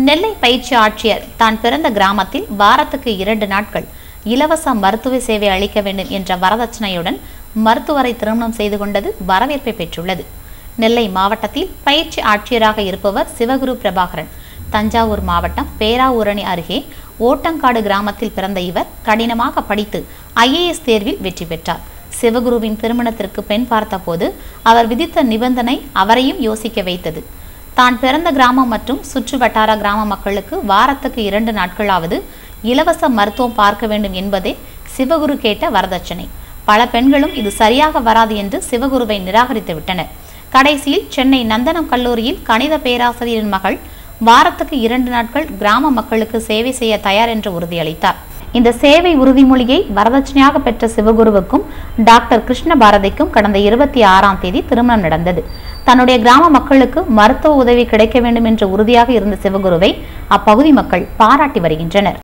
நெல்லை பயிற்சி ஆட்சியர் தான் பிறந்த கிராமத்தில் வாரத்துக்கு இரண்டு நாட்கள் இலவச மருத்துவ சேவை அளிக்க வேண்டும் என்ற வரதட்சணையுடன் மருத்துவரை திருமணம் செய்து கொண்டது வரவேற்பை பெற்றுள்ளது நெல்லை மாவட்டத்தில் பயிற்சி ஆட்சியராக இருப்பவர் சிவகுரு பிரபாகரன் தஞ்சாவூர் மாவட்டம் பேராவூரணி அருகே ஓட்டங்காடு கிராமத்தில் பிறந்த இவர் கடினமாக படித்து ஐஏஎஸ் தேர்வில் வெற்றி பெற்றார் சிவகுருவின் திருமணத்திற்கு பெண் பார்த்தபோது அவர் விதித்த நிபந்தனை அவரையும் யோசிக்க வைத்தது தான் பிறந்த கிராமம் மற்றும் சுற்று வட்டார கிராம மக்களுக்கு வாரத்துக்கு இரண்டு நாட்களாவது இலவச மருத்துவம் பார்க்க வேண்டும் என்பதே சிவகுரு கேட்ட வரதட்சணை பல பெண்களும் இது சரியாக வராது என்று சிவகுருவை நிராகரித்து விட்டனர் கடைசியில் சென்னை நந்தனம் கல்லூரியில் கணித பேராசிரியரின் மகள் வாரத்துக்கு இரண்டு நாட்கள் கிராம மக்களுக்கு சேவை செய்ய தயார் என்று உறுதியளித்தார் இந்த சேவை உறுதிமொழியை வரதட்சணையாக பெற்ற சிவகுருவுக்கும் டாக்டர் கிருஷ்ண பாரதிக்கும் கடந்த இருபத்தி ஆறாம் தேதி திருமணம் நடந்தது தன்னுடைய கிராம மக்களுக்கு மருத்துவ உதவி கிடைக்க வேண்டும் என்ற உறுதியாக இருந்த சிவகுருவை அப்பகுதி மக்கள் பாராட்டி வருகின்றனர்